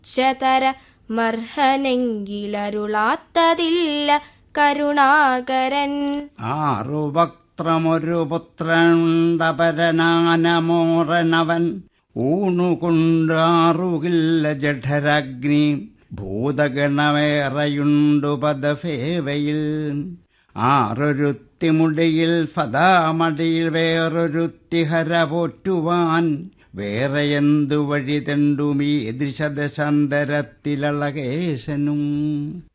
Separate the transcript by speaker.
Speaker 1: ചതര മർഹനെങ്കിലരുളാത്തതില്ല കരുണാകരൻ
Speaker 2: ആറു വക്ത്രമൊരു പുത്രനുണ്ടപരനാനമോറനവൻ ഊണുകൊണ്ടാറുകില്ല ജഠരഗ്നി ഭൂതഗണമേറയുണ്ടു പദഫേവയിൽ ആറൊരുത്തിമുടിയിൽ ഫതാമടിയിൽ വേറൊരുത്തിഹര പോറ്റുവാൻ വേറെ എന്തു വഴി തെണ്ടുമീ ദൃശദശാന്തരത്തിലളകേശനും